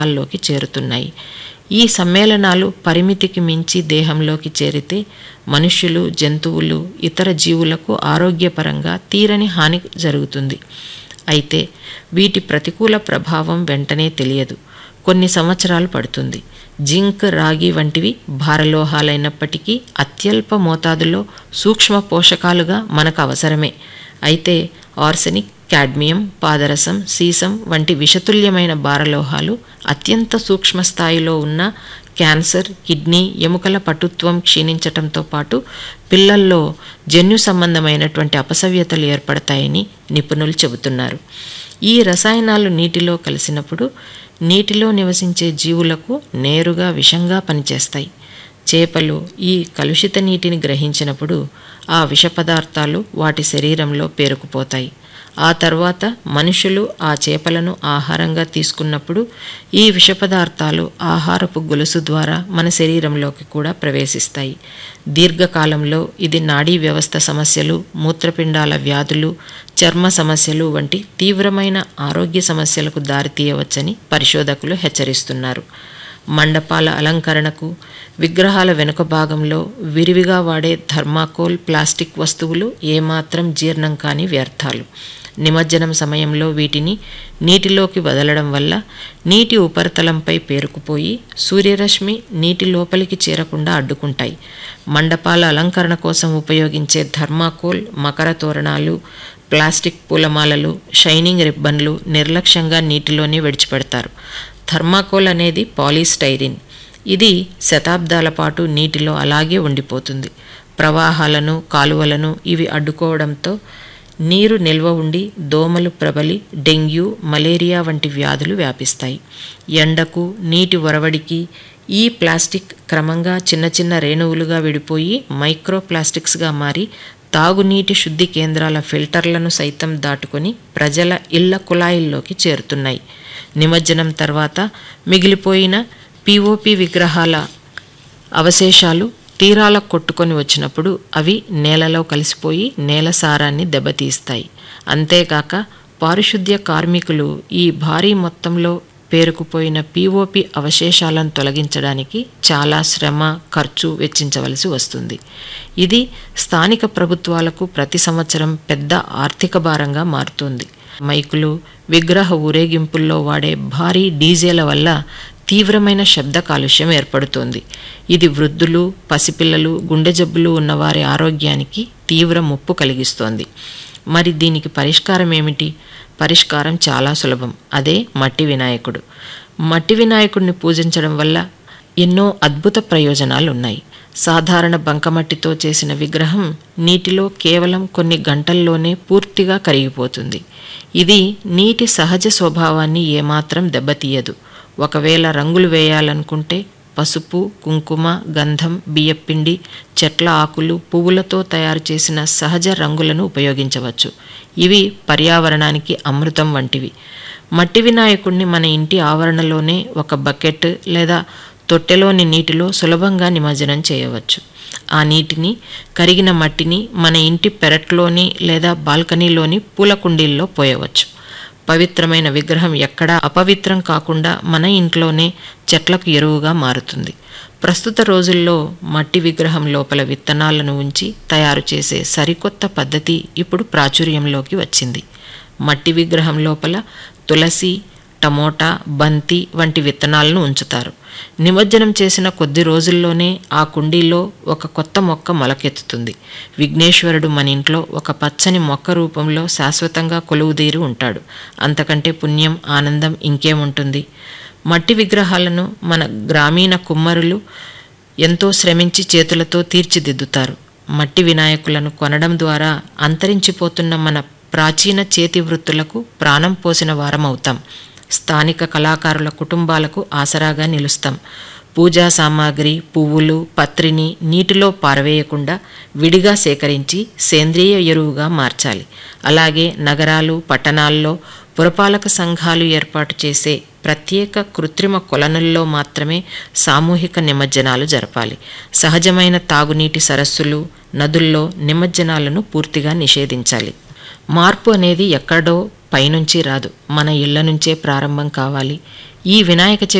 లోకి చేరుతున్నాయి ఈ సమ్మేళనాలు పరిమితికి మించి దేహంలోకి చేరితే మనుష్యులు జంతువులు ఇతర జీవులకు ఆరోగ్యపరంగా తీరని హాని జరుగుతుంది అయితే వీటి ప్రతికూల ప్రభావం వెంటనే తెలియదు కొన్ని సంవత్సరాలు పడుతుంది జింక్ రాగి వంటివి భారలోహాలైనప్పటికీ అత్యల్ప మోతాదులో సూక్ష్మ పోషకాలుగా మనకు అవసరమే అయితే ఆర్సెనిక్ కాడ్మియం పాదరసం సీసం వంటి విషతుల్యమైన భారలోహాలు అత్యంత సూక్ష్మ స్థాయిలో ఉన్న క్యాన్సర్ కిడ్నీ ఎముకల పటుత్వం క్షీణించటంతో పాటు పిల్లల్లో జన్యు సంబంధమైనటువంటి అపసవ్యతలు ఏర్పడతాయని నిపుణులు చెబుతున్నారు ఈ రసాయనాలు నీటిలో కలిసినప్పుడు నీటిలో నివసించే జీవులకు నేరుగా విషంగా పనిచేస్తాయి చేపలు ఈ కలుషిత నీటిని గ్రహించినప్పుడు ఆ విష పదార్థాలు వాటి శరీరంలో పేరుకుపోతాయి ఆ తర్వాత మనుషులు ఆ చేపలను ఆహారంగా తీసుకున్నప్పుడు ఈ విష పదార్థాలు ఆహారపు గొలుసు ద్వారా మన శరీరంలోకి కూడా ప్రవేశిస్తాయి దీర్ఘకాలంలో ఇది నాడీ వ్యవస్థ సమస్యలు మూత్రపిండాల వ్యాధులు చర్మ సమస్యలు వంటి తీవ్రమైన ఆరోగ్య సమస్యలకు దారితీయవచ్చని పరిశోధకులు హెచ్చరిస్తున్నారు మండపాల అలంకరణకు విగ్రహాల వెనుక భాగంలో విరివిగా వాడే థర్మాకోల్ ప్లాస్టిక్ వస్తువులు ఏమాత్రం జీర్ణం కాని వ్యర్థాలు నిమజ్జనం సమయంలో వీటిని నీటిలోకి వదలడం వల్ల నీటి ఉపరితలంపై పేరుకుపోయి సూర్యరశ్మి నీటి లోపలికి చేరకుండా అడ్డుకుంటాయి మండపాల అలంకరణ కోసం ఉపయోగించే థర్మాకోల్ మకర తోరణాలు ప్లాస్టిక్ పూలమాలలు షైనింగ్ రిబ్బన్లు నిర్లక్ష్యంగా నీటిలోనే విడిచిపెడతారు థర్మాకోల్ అనేది పాలీస్టైరిన్ ఇది శతాబ్దాల పాటు నీటిలో అలాగే ఉండిపోతుంది ప్రవాహాలను కాలువలను ఇవి అడ్డుకోవడంతో నీరు నిల్వ ఉండి దోమలు ప్రబలి డెంగ్యూ మలేరియా వంటి వ్యాధులు వ్యాపిస్తాయి ఎండకు నీటి ఒరవడికి ఈ ప్లాస్టిక్ క్రమంగా చిన్న చిన్న రేణువులుగా విడిపోయి మైక్రో ప్లాస్టిక్స్గా మారి తాగునీటి శుద్ధి కేంద్రాల ఫిల్టర్లను సైతం దాటుకొని ప్రజల ఇళ్ల కుళాయిల్లోకి చేరుతున్నాయి నిమజ్జనం తర్వాత మిగిలిపోయిన పిఓపి విగ్రహాల అవశేషాలు తీరాలకు కొట్టుకొని వచ్చినప్పుడు అవి నేలలో కలిసిపోయి నేల సారాన్ని దెబ్బతీస్తాయి అంతేకాక పారిశుద్ధ్య కార్మికులు ఈ భారీ మొత్తంలో పేరుకుపోయిన పిఓపి అవశేషాలను తొలగించడానికి చాలా శ్రమ ఖర్చు వెచ్చించవలసి వస్తుంది ఇది స్థానిక ప్రభుత్వాలకు ప్రతి సంవత్సరం పెద్ద ఆర్థిక భారంగా మారుతుంది మైకులు విగ్రహ ఊరేగింపుల్లో వాడే భారీ డీజేల వల్ల తీవ్రమైన శబ్ద కాలుష్యం ఏర్పడుతోంది ఇది వృద్ధులు పసిపిల్లలు గుండె జబ్బులు ఉన్నవారి ఆరోగ్యానికి తీవ్ర ముప్పు కలిగిస్తోంది మరి దీనికి పరిష్కారం ఏమిటి పరిష్కారం చాలా సులభం అదే మట్టి వినాయకుడు మట్టి వినాయకుడిని పూజించడం వల్ల ఎన్నో అద్భుత ప్రయోజనాలు ఉన్నాయి సాధారణ బంకమట్టితో చేసిన విగ్రహం నీటిలో కేవలం కొన్ని గంటల్లోనే పూర్తిగా కరిగిపోతుంది ఇది నీటి సహజ స్వభావాన్ని ఏమాత్రం దెబ్బతీయదు ఒకవేళ రంగులు వేయాలనుకుంటే పసుపు కుంకుమ గంధం బియ్యపిండి చెట్ల ఆకులు పువ్వులతో తయారు చేసిన సహజ రంగులను ఉపయోగించవచ్చు ఇవి పర్యావరణానికి అమృతం వంటివి మట్టి వినాయకుడిని మన ఇంటి ఆవరణలోనే ఒక బకెట్ లేదా తొట్టెలోని నీటిలో సులభంగా నిమజ్జనం చేయవచ్చు ఆ నీటిని కరిగిన మట్టిని మన ఇంటి పెరట్లోని లేదా బాల్కనీలోని పూల కుండీల్లో పోయవచ్చు పవిత్రమైన విగ్రహం ఎక్కడా అపవిత్రం కాకుండా మన ఇంట్లోనే చెట్లకు ఎరువుగా మారుతుంది ప్రస్తుత రోజుల్లో మట్టి విగ్రహం లోపల విత్తనాలను ఉంచి తయారు చేసే సరికొత్త పద్ధతి ఇప్పుడు ప్రాచుర్యంలోకి వచ్చింది మట్టి విగ్రహం లోపల తులసి టమోటా బంతి వంటి విత్తనాలను ఉంచుతారు నిమజ్జనం చేసిన కొద్ది రోజుల్లోనే ఆ కుండీలో ఒక కొత్త మొక్క మొలకెత్తుతుంది విఘ్నేశ్వరుడు మన ఇంట్లో ఒక పచ్చని మొక్క రూపంలో శాశ్వతంగా కొలువుదీరి ఉంటాడు అంతకంటే పుణ్యం ఆనందం ఇంకేముంటుంది మట్టి విగ్రహాలను మన గ్రామీణ కుమ్మరులు ఎంతో శ్రమించి చేతులతో తీర్చిదిద్దుతారు మట్టి వినాయకులను కొనడం ద్వారా అంతరించిపోతున్న మన ప్రాచీన చేతి వృత్తులకు ప్రాణం పోసిన వారమవుతాం స్థానిక కళాకారుల కుటుంబాలకు ఆసరాగా నిలుస్తాం పూజా సామాగ్రి పువ్వులు పత్రిని నీటిలో పారవేయకుండా విడిగా సేకరించి సేంద్రియ ఎరువుగా మార్చాలి అలాగే నగరాలు పట్టణాల్లో పురపాలక సంఘాలు ఏర్పాటు చేసే ప్రత్యేక కృత్రిమ కొలనుల్లో మాత్రమే సామూహిక నిమజ్జనాలు జరపాలి సహజమైన తాగునీటి సరస్సులు నదుల్లో నిమజ్జనాలను పూర్తిగా నిషేధించాలి మార్పు అనేది ఎక్కడో పైనుంచి రాదు మన ఇళ్ల నుంచే ప్రారంభం కావాలి ఈ వినాయక చవితి